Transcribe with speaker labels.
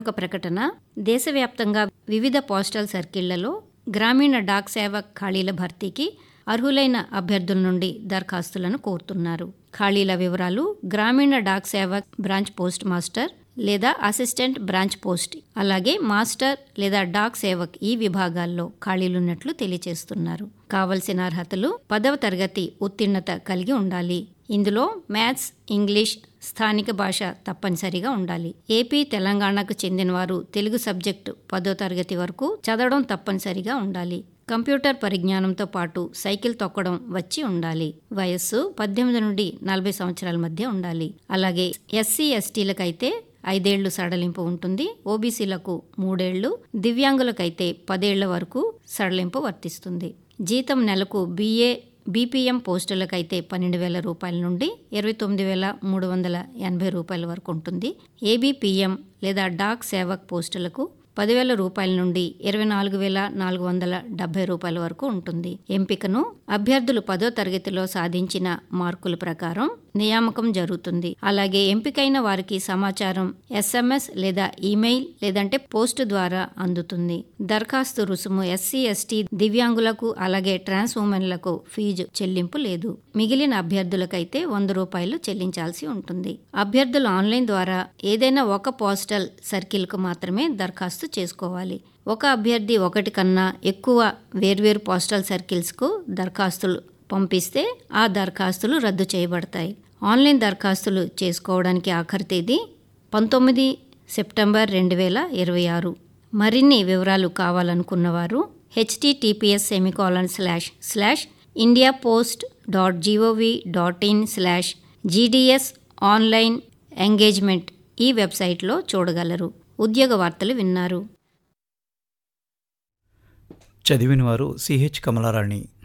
Speaker 1: ఒక ప్రకటన దేశవ్యాప్తంగా వివిధ పోస్టల్ సర్కిళ్లలో గ్రామీణ డాక్ సేవక్ ఖాళీల భర్తీకి అర్హులైన అభ్యర్థుల నుండి దరఖాస్తులను కోరుతున్నారు ఖాళీల వివరాలు గ్రామీణ Dak Sevak branch post master లేదా అసిస్టెంట్ బ్రాంచ్ పోస్ట్ అలాగే మాస్టర్ లేదా డాక్ సేవక్ ఈ విభాగాల్లో ఖాళీలున్నట్లు తెలియజేస్తున్నారు కావలసిన అర్హతలు పదవ తరగతి ఉత్తీర్ణత కలిగి ఉండాలి ఇందులో మ్యాథ్స్ ఇంగ్లీష్ స్థానిక భాష తప్పనిసరిగా ఉండాలి ఏపీ తెలంగాణకు చెందినవారు తెలుగు సబ్జెక్టు పదో తరగతి వరకు చదవడం తప్పనిసరిగా ఉండాలి కంప్యూటర్ పరిజ్ఞానంతో పాటు సైకిల్ తొక్కడం వచ్చి ఉండాలి వయస్సు పద్దెనిమిది నుండి నలభై సంవత్సరాల మధ్య ఉండాలి అలాగే ఎస్సీ ఎస్టీలకైతే ఐదేళ్లు సడలింపు ఉంటుంది ఓబీసీలకు మూడేళ్లు దివ్యాంగులకైతే పదేళ్ల వరకు సడలింపు వర్తిస్తుంది జీతం నెలకు బీఏ బీపీఎం పోస్టులకైతే పన్నెండు వేల రూపాయల నుండి ఇరవై తొమ్మిది వేల మూడు వందల ఎనభై రూపాయల వరకు ఉంటుంది ఏబీపీఎం లేదా డాక్ సేవక్ పోస్టులకు పదివేల రూపాయల నుండి ఇరవై నాలుగు వేల నాలుగు వందల డెబ్బై రూపాయల వరకు ఉంటుంది ఎంపికను అభ్యర్థులు పదో తరగతిలో సాధించిన మార్కుల ప్రకారం నియామకం జరుగుతుంది అలాగే ఎంపికైన వారికి సమాచారం ఎస్ఎంఎస్ లేదా ఈమెయిల్ లేదంటే పోస్ట్ ద్వారా అందుతుంది దరఖాస్తు రుసుము ఎస్సీ ఎస్టీ దివ్యాంగులకు అలాగే ట్రాన్స్ ఉమెన్లకు ఫీజు చెల్లింపు లేదు మిగిలిన అభ్యర్థులకైతే వంద రూపాయలు చెల్లించాల్సి ఉంటుంది అభ్యర్థులు ఆన్లైన్ ద్వారా ఏదైనా ఒక పోస్టల్ సర్కిల్కు మాత్రమే దరఖాస్తు చేసుకోవాలి ఒక అభ్యర్థి ఒకటి కన్నా ఎక్కువ వేర్వేరు పోస్టల్ సర్కిల్స్కు దరఖాస్తులు పంపిస్తే ఆ దరఖాస్తులు రద్దు చేయబడతాయి ఆన్లైన్ దరఖాస్తులు చేసుకోవడానికి ఆఖరి తేదీ పంతొమ్మిది సెప్టెంబర్ రెండు వేల ఇరవై ఆరు మరిన్ని వివరాలు కావాలనుకున్నవారు HTTPS semicolon slash slash India post dot GOV dot in slash GDS online engagement ఈ వెబ్సైట్లో చూడగలరు ఉద్యోగ వార్తలు విన్నారు
Speaker 2: చదివిన వారు సిహెచ్ కమలారాణి